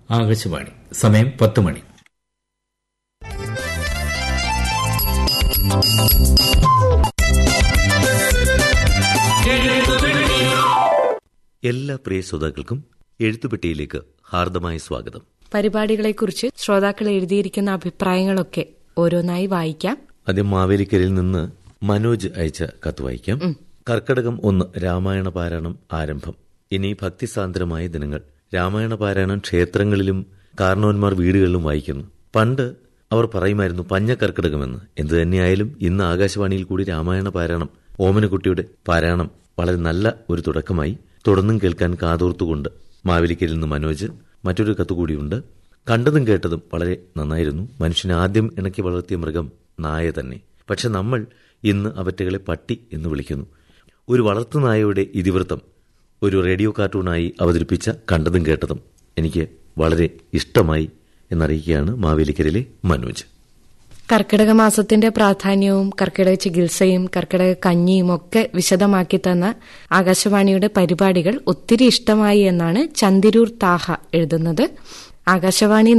ആകാശവാണി സമയം പത്ത് മണി എല്ലാ പ്രിയ ശ്രോതാക്കൾക്കും എഴുത്തുപെട്ടിയിലേക്ക് ഹാർദമായ സ്വാഗതം പരിപാടികളെക്കുറിച്ച് ശ്രോതാക്കൾ എഴുതിയിരിക്കുന്ന അഭിപ്രായങ്ങളൊക്കെ ഓരോന്നായി വായിക്കാം ആദ്യം മാവേലിക്കരയിൽ നിന്ന് മനോജ് അയച്ച കത്ത് വായിക്കാം കർക്കടകം ഒന്ന് രാമായണ പാരായണം ആരംഭം ഇനി ഭക്തിസാന്ദ്രമായ ദിനങ്ങൾ രാമായണ പാരായണം ക്ഷേത്രങ്ങളിലും കാരണവന്മാർ വീടുകളിലും വായിക്കുന്നു പണ്ട് അവർ പറയുമായിരുന്നു പഞ്ഞ കർക്കിടകമെന്ന് എന്തു തന്നെയായാലും ഇന്ന് ആകാശവാണിയിൽ കൂടി രാമായണ പാരായണം ഓമനക്കുട്ടിയുടെ പാരായണം വളരെ നല്ല ഒരു തുടക്കമായി തുടർന്നും കേൾക്കാൻ കാതോർത്തുകൊണ്ട് മാവേലിക്കരിൽ നിന്ന് മനോജ് മറ്റൊരു കത്തുകൂടിയുണ്ട് കണ്ടതും കേട്ടതും വളരെ നന്നായിരുന്നു മനുഷ്യനെ ആദ്യം ഇണക്കി വളർത്തിയ മൃഗം നായ തന്നെ പക്ഷെ നമ്മൾ ഇന്ന് അവറ്റകളെ പട്ടി എന്ന് വിളിക്കുന്നു ഒരു വളർത്തുനായയുടെ ഇതിവൃത്തം ഒരു റേഡിയോ കാർട്ടൂണായി അവതരിപ്പിച്ച കണ്ടതും കേട്ടതും എനിക്ക് വളരെ ഇഷ്ടമായി എന്നറിയിക്കുകയാണ് മാവേലിക്കരയിലെ മനോജ് കർക്കിടക മാസത്തിന്റെ പ്രാധാന്യവും കർക്കിടക ചികിത്സയും കർക്കിടക കഞ്ഞിയും ഒക്കെ വിശദമാക്കി തന്ന ആകാശവാണിയുടെ പരിപാടികൾ ഒത്തിരി ഇഷ്ടമായി എന്നാണ് ചന്ദിരൂർ താഹ എഴുതുന്നത് ആകാശവാണി